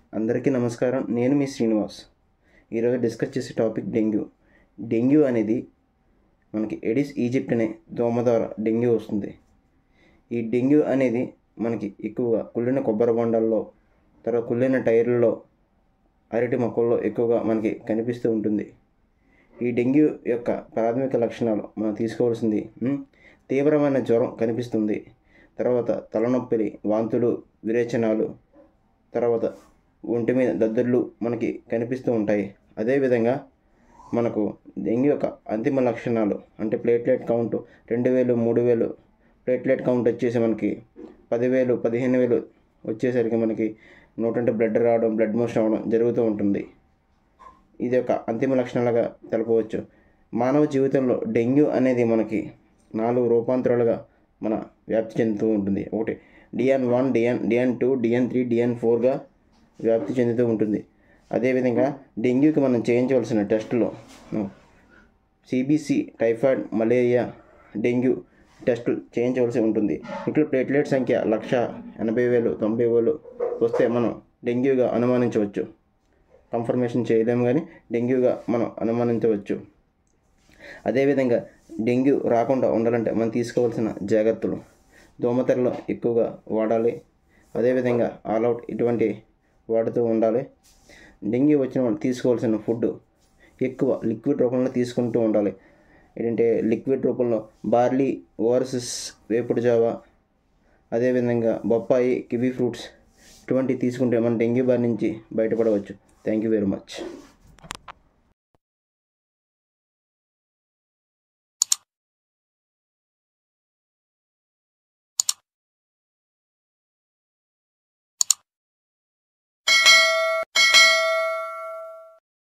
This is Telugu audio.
అందరికీ నమస్కారం నేను మీ శ్రీనివాస్ ఈరోజు డిస్కస్ చేసే టాపిక్ డెంగ్యూ డెంగ్యూ అనేది మనకి ఎడిస్ ఈజిప్ట్ అనే దోమ ద్వారా డెంగ్యూ వస్తుంది ఈ డెంగ్యూ అనేది మనకి ఎక్కువగా కుళ్ళిన కొబ్బరి బొండాల్లో తర్వాత కుళ్ళిన టైర్లలో అరటి మొక్కల్లో ఎక్కువగా మనకి కనిపిస్తూ ఉంటుంది ఈ డెంగ్యూ యొక్క ప్రాథమిక లక్షణాలు మనం తీసుకోవాల్సింది ఉమ్, తీవ్రమైన జ్వరం కనిపిస్తుంది తర్వాత తలనొప్పిలి వాంతులు విరేచనాలు తర్వాత ఒంటి మీద దద్దుర్లు మనకి కనిపిస్తూ ఉంటాయి అదేవిధంగా మనకు డెంగ్యూ యొక్క అంతిమ లక్షణాలు అంటే ప్లేట్లెట్ కౌంట్ రెండు వేలు మూడు వేలు ప్లేట్లెట్ కౌంట్ వచ్చేసి మనకి పదివేలు పదిహేను వేలు వచ్చేసరికి మనకి నోటంటే బ్లడ్ రావడం బ్లడ్ మోషన్ అవ్వడం జరుగుతూ ఉంటుంది ఇది ఒక అంతిమ లక్షణాలుగా తెలపవచ్చు మానవ జీవితంలో డెంగ్యూ అనేది మనకి నాలుగు రూపాంతరాలుగా మన వ్యాప్తి చెందుతూ ఉంటుంది ఒకటి DN one DN DN two DN three DN ఫోర్గా వ్యాప్తి చెందుతూ ఉంటుంది అదేవిధంగా డెంగ్యూకి మనం చేయించవలసిన టెస్టులు సిబిసి టైఫాయిడ్ మలేరియా డెంగ్యూ టెస్టులు చేయించవలసి ఉంటుంది ఇక్కడ ప్లేట్లెట్ సంఖ్య లక్ష ఎనభై వేలు తొంభై వేలు వస్తే మనం డెంగ్యూగా అనుమానించవచ్చు కన్ఫర్మేషన్ చేయలేము కానీ డెంగ్యూగా మనం అనుమానించవచ్చు అదేవిధంగా డెంగ్యూ రాకుండా ఉండాలంటే మనం తీసుకోవాల్సిన జాగ్రత్తలు దోమతెరలు ఎక్కువగా వాడాలి అదేవిధంగా ఆల్అవుట్ ఇటువంటి వాడుతూ ఉండాలి డెంగ్యూ వచ్చిన వాళ్ళు తీసుకోవాల్సిన ఫుడ్ ఎక్కువ లిక్విడ్ రూపంలో తీసుకుంటూ ఉండాలి ఏంటంటే లిక్విడ్ రూపంలో బార్లీ ఓఆర్ఎస్ఎస్ వేపుడు జావా అదేవిధంగా బొప్పాయి కివీ ఫ్రూట్స్ ఇటువంటివి తీసుకుంటే మనం డెంగ్యూ బారి నుంచి బయటపడవచ్చు థ్యాంక్ యూ వెరీ మచ్